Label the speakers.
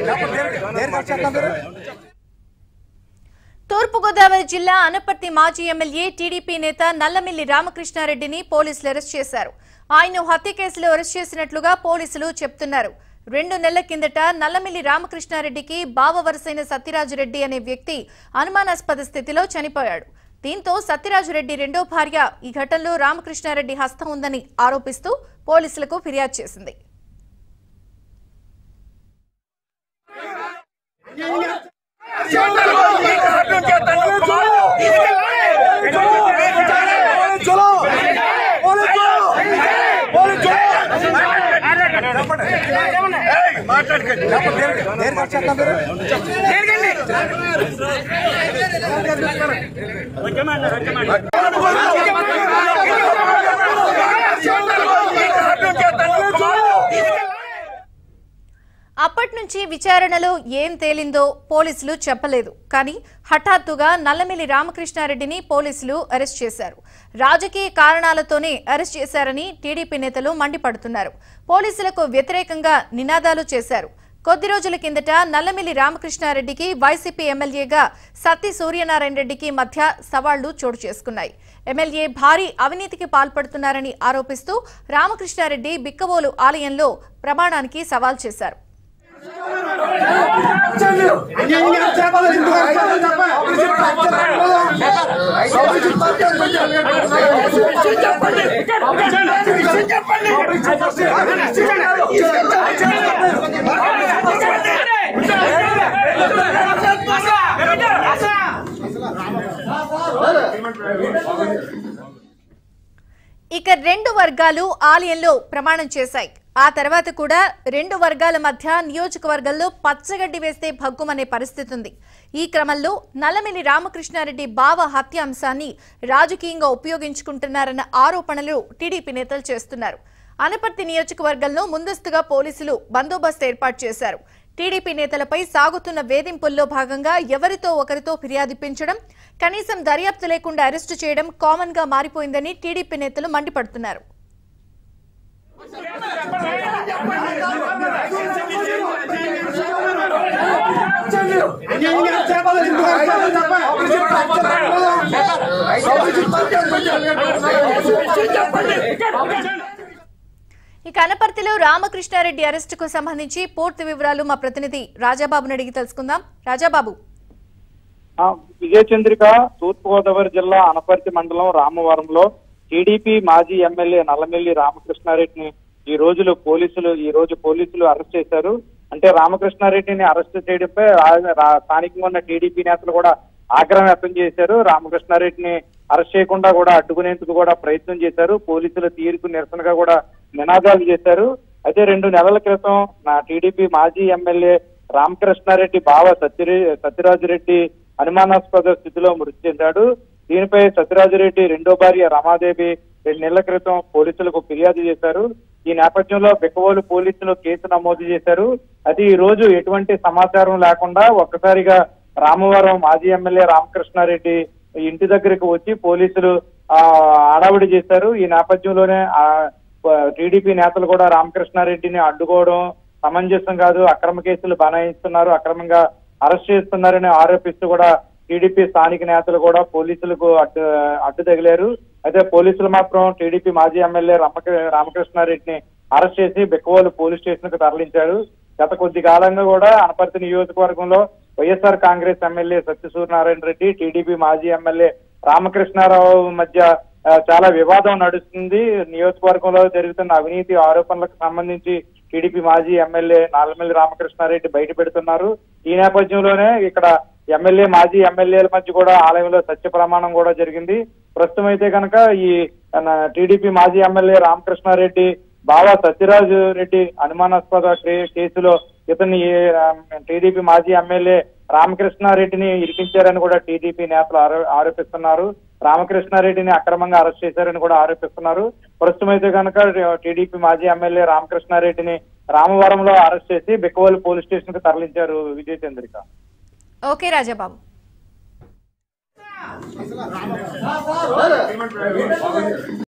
Speaker 1: తూర్పుగోదావరి జిల్లా అనపర్తి మాజీ MLA TDP నేత నల్లమిల్లి రామకృష్ణారెడ్డిని పోలీసులు అరెస్ట్ చేశారు ఆయన హత్య కేసులో అరెస్ట్ చేసినట్లుగా పోలీసులు చెప్తున్నారు రెండు నెలల కిందట నల్లమిల్లి రామకృష్ణారెడ్డికి బావ వరసైన సత్యరాజురెడ్డి అనే వ్యక్తి అనుమానాస్పద స్థితిలో చనిపోయాడు దీంతో సత్యరాజురెడ్డి రెండో భార్య ఈ ఘటనలో రామకృష్ణారెడ్డి హస్తం ఉందని ఆరోపిస్తూ పోలీసులకు ఫిర్యాదు చేసింది అప్పటి నుంచి విచారణలో ఏం తేలిందో పోలీసులు చెప్పలేదు కానీ హఠాత్తుగా నల్లమిల్లి రామకృష్ణారెడ్డిని పోలీసులు అరెస్ట్ చేశారు రాజకీయ కారణాలతోనే అరెస్ట్ చేశారని టీడీపీ నేతలు మండిపడుతున్నారు పోలీసులకు వ్యతిరేకంగా నినాదాలు చేశారు కొద్ది రోజుల కిందట నల్లమిల్లి రామకృష్ణారెడ్డికి వైసీపీ ఎమ్మెల్యేగా సత్తి సూర్యనారాయణ రెడ్డికి మధ్య సవాళ్లు చోటు చేసుకున్నాయి ఎమ్మెల్యే భారీ అవినీతికి పాల్పడుతున్నారని ఆరోపిస్తూ రామకృష్ణారెడ్డి బిక్కబోలు ఆలయంలో ప్రమాణానికి సవాల్ చేశారు ఇక రెండు వర్గాలు ఆలయంలో ప్రమాణం చేశాయి ఆ తర్వాత కూడా రెండు వర్గాల మధ్య నియోజకవర్గంలో పచ్చగడ్డి వేస్తే భగ్గుమనే పరిస్థితి ఉంది ఈ క్రమంలో నల్లమిల్లి రామకృష్ణారెడ్డి బావ హత్య అంశాన్ని రాజకీయంగా ఉపయోగించుకుంటున్నారన్న ఆరోపణలు టీడీపీ నేతలు చేస్తున్నారు అనపర్తి నియోజకవర్గంలో ముందస్తుగా పోలీసులు బందోబస్తు ఏర్పాటు చేశారు టీడీపీ నేతలపై సాగుతున్న వేధింపుల్లో భాగంగా ఎవరితో ఒకరితో ఫిర్యాదిపించడం కనీసం దర్యాప్తు లేకుండా అరెస్టు చేయడం కామన్ గా మారిపోయిందని టీడీపీ నేతలు మండిపడుతున్నారు ఇక అనపర్తిలో రామకృష్ణారెడ్డి అరెస్టుకు సంబంధించి పూర్తి వివరాలు మా ప్రతినిధి రాజాబాబుని అడిగి తెలుసుకుందాం రాజాబాబు
Speaker 2: ఆ, విజయచంద్రిక తూర్పుగోదావరి జిల్లా అనపర్తి మండలం రామవరంలో టీడీపీ మాజీ ఎమ్మెల్యే నల్లమిల్లి రామకృష్ణారెడ్డిని ఈ రోజులు పోలీసులు ఈ రోజు పోలీసులు అరెస్ట్ చేశారు అంటే రామకృష్ణారెడ్డిని అరెస్ట్ చేయడంపై రా- రా- స్థానికంగా ఉన్న టీడీపీ నేతలు కూడా ఆగ్రహం వ్యక్తం చేశారు రామకృష్ణారెడ్డిని అరెస్ట్ చేయకుండా కూడా అడ్డుకునేందుకు కూడా ప్రయత్నం చేశారు పోలీసుల తీరుకు నిరసనగా కూడా నినాదాలు చేశారు అయితే రెండు నెలల క్రితం నా టీడీపీ మాజీ ఎమ్మెల్యే రామకృష్ణారెడ్డి బావ సత్యరి సత్యరాజురెడ్డి అనుమానాస్పద స్థితిలో మృతి చెందాడు దీనిపై సత్యరాజురెడ్డి రెండో భార్య రమాదేవి రెండు నెలల క్రితం పోలీసులకు ఫిర్యాదు చేశారు ఈ నేపథ్యంలో బిక్కవోలు పోలీసులు కేసు నమోదు చేశారు అది ఈ రోజు ఎటువంటి సమాచారం లేకుండా ఒక్కసారిగా రామవరం మాజీ ఎమ్మెల్యే రామకృష్ణారెడ్డి ఇంటి దగ్గరికి వచ్చి పోలీసులు ఆ హడావిడి చేశారు ఈ నేపథ్యంలోనే ఆ టీడీపీ నేతలు కూడా రామకృష్ణారెడ్డిని అడ్డుకోవడం సమంజసం కాదు అక్రమ కేసులు బనాయిస్తున్నారు అక్రమంగా అరెస్ట్ చేస్తున్నారని ఆరోపిస్తూ కూడా టీడీపీ స్థానిక నేతలు కూడా పోలీసులకు అడ్డు అడ్డు తగిలారు అయితే పోలీసులు మాత్రం టీడీపీ మాజీ ఎమ్మెల్యే రమక రామకృష్ణారెడ్డిని అరెస్ట్ చేసి బిక్కవోలు పోలీస్ స్టేషన్ కు తరలించారు గత కొద్ది కాలంగా కూడా అనపర్తి నియోజకవర్గంలో వైఎస్ఆర్ కాంగ్రెస్ ఎమ్మెల్యే సత్యసూర్యనారాయణ రెడ్డి టీడీపీ మాజీ ఎమ్మెల్యే రామకృష్ణారావు మధ్య ఆ, చాలా వివాదం నడుస్తుంది నియోజకవర్గంలో జరుగుతున్న అవినీతి ఆరోపణలకు సంబంధించి టీడీపీ మాజీ ఎమ్మెల్యే నాలమల్లి రామకృష్ణారెడ్డి బయట పెడుతున్నారు ఈ నేపథ్యంలోనే ఇక్కడ ఎమ్మెల్యే మాజీ ఎమ్మెల్యేల మధ్య కూడా ఆలయంలో సత్య ప్రమాణం కూడా జరిగింది ప్రస్తుతం అయితే కనుక ఈ టీడీపీ మాజీ ఎమ్మెల్యే రామకృష్ణారెడ్డి బావా సత్యరాజు రెడ్డి అనుమానాస్పద కే- కేసులో ఇతన్ని టీడీపీ మాజీ ఎమ్మెల్యే రామకృష్ణారెడ్డిని ఇరికించారని కూడా టీడీపీ నేతలు ఆరో- ఆరోపిస్తున్నారు రామకృష్ణారెడ్డిని అక్రమంగా అరెస్ట్ చేశారని కూడా ఆరోపిస్తున్నారు ప్రస్తుతం అయితే కనుక టీడీపీ మాజీ ఎమ్మెల్యే రామకృష్ణారెడ్డిని రామవరంలో అరెస్ట్ చేసి బిక్కవోలు పోలీస్ స్టేషన్ కు తరలించారు విజయ చంద్రిక
Speaker 1: ఓకే రాజాబాబు